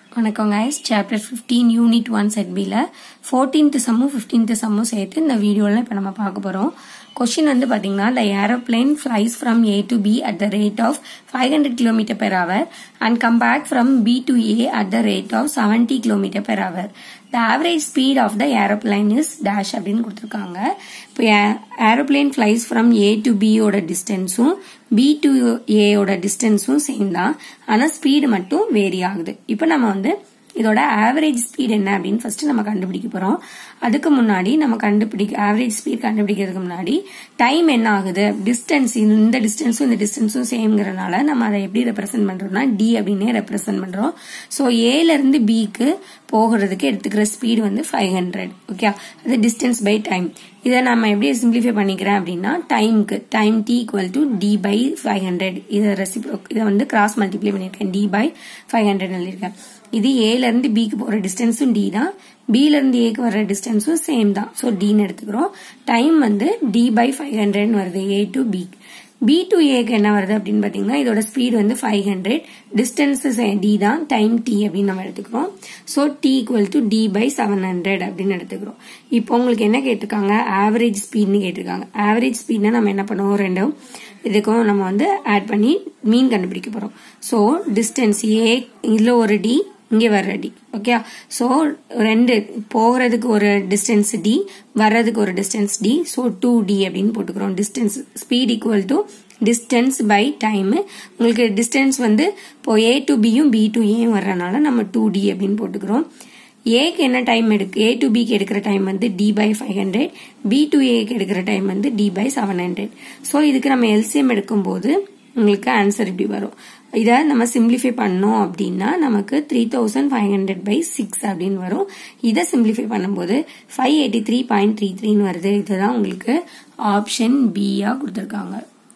வணக்கம் guys chapter fifteen unit one set பியில் fourteenth சம்மும் ஃபிஃப்டீன்த் சம்மும் சேர்த்து இந்த வீடியோவில் இப்போ நம்ம பார்க்க போகிறோம் கொஷின் வந்து பார்த்தீங்கன்னா the aeroplane flies from A to B at the rate of five hundred kilometre per hour and come back from B to A at the rate of seventy kilometre per hour the average speed of the aeroplane is dash அப்படின்னு கொடுத்துருக்காங்க இப்போ aeroplane flies from A to பியோட டிஸ்டன்ஸும் B to ஏயோட டிஸ்டன்ஸும் same தான் ஆனால் speed மட்டும் வேரி ஆகுது இப்போ நம்ம வந்து இதோட ஆவரேஜ் ஸ்பீட் என்ன அப்படின்னு ஃபர்ஸ்ட் நம்ம கண்டுபிடிக்க போறோம் அதுக்கு முன்னாடி நம்ம கண்டுபிடிக்க ஆவரேஜ் ஸ்பீட் கண்டுபிடிக்கிறதுக்கு முன்னாடி டைம் என்ன ஆகுது டிஸ்டன்ஸ் இந்த டிஸ்டன்ஸும் இந்த டிஸ்டன்ஸும் சேம்ங்கிறனால நம்ம அதை எப்படி ரெப்ரசென்ட் பண்றோம்னா டி அப்படின்னே ரெப்ரசென்ட் பண்றோம் ஸோ ஏல இருந்து பிக்கு போகிறதுக்கு எடுத்துக்கிற ஸ்பீடு வந்து ஃபைவ் ஹண்ட்ரட் ஓகே அது டிஸ்டன்ஸ் பை டைம் இதை நம்ம எப்படி சிம்பிளிஃபை பண்ணிக்கிறேன் அப்படின்னா டைம்க்கு time T equal to T by five hundred இதை ரெசிப்ரோ இதை வந்து கிராஸ் மல்டிப்ளை பண்ணியிருக்கேன் டி பை ஃபைவ் ஹண்ட்ரட் எழுதியிருக்கேன் இது ஏல இருந்து பிக்கு போற டிஸ்டன்ஸும் டி தான் பில இருந்து ஏக்கு வர டிஸ்டன்ஸும் சேம் தான் ஸோ டின்னு எடுத்துக்கிறோம் டைம் வந்து டி பை ஃபைவ் ஹண்ட்ரட்னு வருது A to B B to ஏக்கு என்ன வருது அப்படின்னு பாத்தீங்கன்னா இதோட ஸ்பீட் வந்து ஃபைவ் ஹண்ட்ரட் டிஸ்டன்ஸ் டி தான் டைம் டி அப்படின்னு நம்ம எடுத்துக்கிறோம் so T equal to T by seven hundred அப்படின்னு எடுத்துக்கிறோம் இப்போ உங்களுக்கு என்ன கேட்டிருக்காங்க ஆவரேஜ் ஸ்பீட்னு கேட்டிருக்காங்க ஆவரேஜ் ஸ்பீட்னா நம்ம என்ன பண்ணுவோம் ரெண்டும் இதுக்கும் நம்ம வந்து ஆட் பண்ணி மீன் கண்டுபிடிக்க போறோம் ஸோ டிஸ்டன்ஸ் ஏ இதுல ஒரு டி இங்கே வர்ற டி ஓகே ஸோ ரெண்டு போகிறதுக்கு ஒரு டிஸ்டன்ஸ் டி வர்றதுக்கு ஒரு distance D so two D அப்படின்னு போட்டுக்கிறோம் distance speed equal to distance by time உங்களுக்கு டிஸ்டன்ஸ் வந்து இப்போ ஏ டு பியும் பி டு ஏயும் வர்றதுனால நம்ம டூ டி அப்படின்னு போட்டுக்கிறோம் ஏக்கு என்ன டைம் எடுக்கு ஏ டு பிக்கு எடுக்கிற டைம் வந்து T by five hundred B to ஏக்கு எடுக்கிற டைம் வந்து T by seven hundred so இதுக்கு நம்ம எல்சிஎம் எடுக்கும்போது உங்களுக்கு ஆன்சர் இப்படி வரும் இதை நம்ம சிம்பிளிஃபை பண்ணோம் அப்படின்னா நமக்கு three thousand five hundred by six அப்படின்னு வரும் இதை சிம்பிளிஃபை பண்ணும்போது five eighty three point three த்ரீன்னு வருது இதுதான் உங்களுக்கு ஆப்ஷன் பியா கொடுத்துருக்காங்க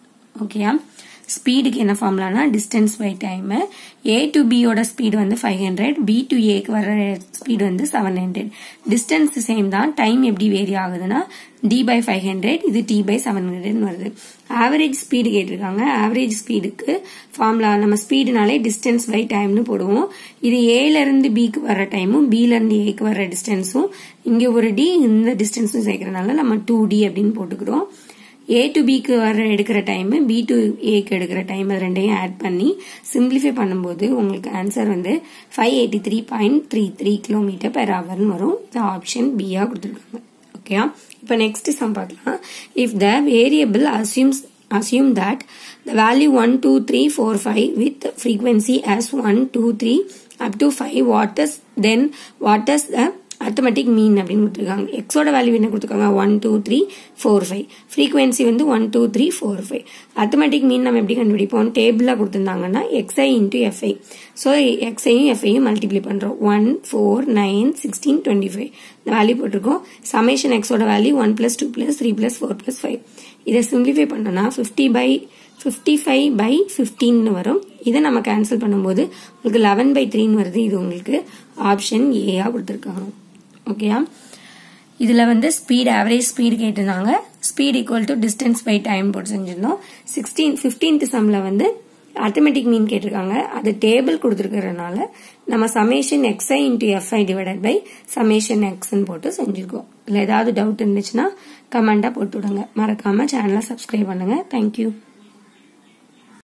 ஓகேயா ஸ்பீடுக்கு என்ன ஃபார்முலானா distance by time A to பியோட ஸ்பீடு வந்து ஃபைவ் ஹண்ட்ரட் பி டு ஏக்கு வர ஸ்பீடு வந்து செவன் ஹண்ட்ரட் டிஸ்டன்ஸ் சேம் தான் டைம் எப்படி வேரி ஆகுதுன்னா டி பை ஃபைவ் ஹண்ட்ரட் இது டி பை செவன் ஹண்ட்ரட்னு வருது ஆவரேஜ் ஸ்பீடு கேட்டிருக்காங்க ஆவரேஜ் ஸ்பீடுக்கு ஃபார்முலா நம்ம ஸ்பீடுனாலே டிஸ்டன்ஸ் பை டைம்னு போடுவோம் இது ஏல இருந்து பிக்கு வர டைமும் பில இருந்து ஏக்கு வர டிஸ்டன்ஸும் இங்க ஒரு டி இந்த டிஸ்டன்ஸும் சேர்க்கறதுனால நம்ம டூ டி அப்படின்னு போட்டுக்கிறோம் ஏ டு பிக்கு வர எடுக்கிற டைம் பி டு ஏக்கு எடுக்கிற டைம் அது ரெண்டையும் ஆட் பண்ணி சிம்பிளிஃபை பண்ணும்போது உங்களுக்கு ஆன்சர் வந்து five eighty three point three three kilometre per ஹவர்னு வரும் இது ஆப்ஷன் பியா கொடுத்துருக்காங்க ஓகே இப்போ நெக்ஸ்ட் சம் பார்க்கலாம் if the variable assumes assume that the value 1 2 3 4 5 with frequency as 1 2 3 up to 5 what is then what is the arithmetic mean அப்படின்னு கொடுத்துருக்காங்க எக்ஸோட வேல்யூ என்ன கொடுத்துருக்காங்க one two three four five frequency வந்து one two three four five arithmetic mean நம்ம எப்படி கண்டுபிடிப்போம் டேபிளாக கொடுத்துருந்தாங்கன்னா எக்ஸ்ஐ இன்டூ எஃப்ஐ ஸோ எக்ஸ்ஐயும் எஃப்ஐயும் மல்டிப்ளை பண்ணுறோம் one four nine sixteen twenty five இந்த வேல்யூ போட்டிருக்கோம் சமேஷன் எக்ஸோட value one plus two plus three plus four plus five இதை சிம்பிளிஃபை பண்ணோன்னா fifty by fifty five by ஃபிஃப்டீன்னு வரும் இதை நம்ம கேன்சல் பண்ணும்போது உங்களுக்கு லெவன் பை த்ரீன்னு வருது இது உங்களுக்கு ஆப்ஷன் ஏயா கொடுத்துருக்காங்க ஓகேயா இதில் வந்து ஸ்பீட் ஆவரேஜ் ஸ்பீடு கேட்டிருந்தாங்க speed equal to distance by time போட்டு செஞ்சிருந்தோம் சிக்ஸ்டீன் ஃபிஃப்டீன்த் சம்மில் வந்து அத்தமெட்டிக் மீன் கேட்டிருக்காங்க அது டேபிள் கொடுத்துருக்கறதுனால நம்ம summation X I into F I divided by summation எக்ஸ்ன்னு போட்டு செஞ்சுருக்கோம் இல்லை ஏதாவது டவுட் இருந்துச்சுன்னா கமெண்டாக போட்டு விடுங்க மறக்காமல் சேனலை சப்ஸ்கிரைப் பண்ணுங்கள் தேங்க்யூ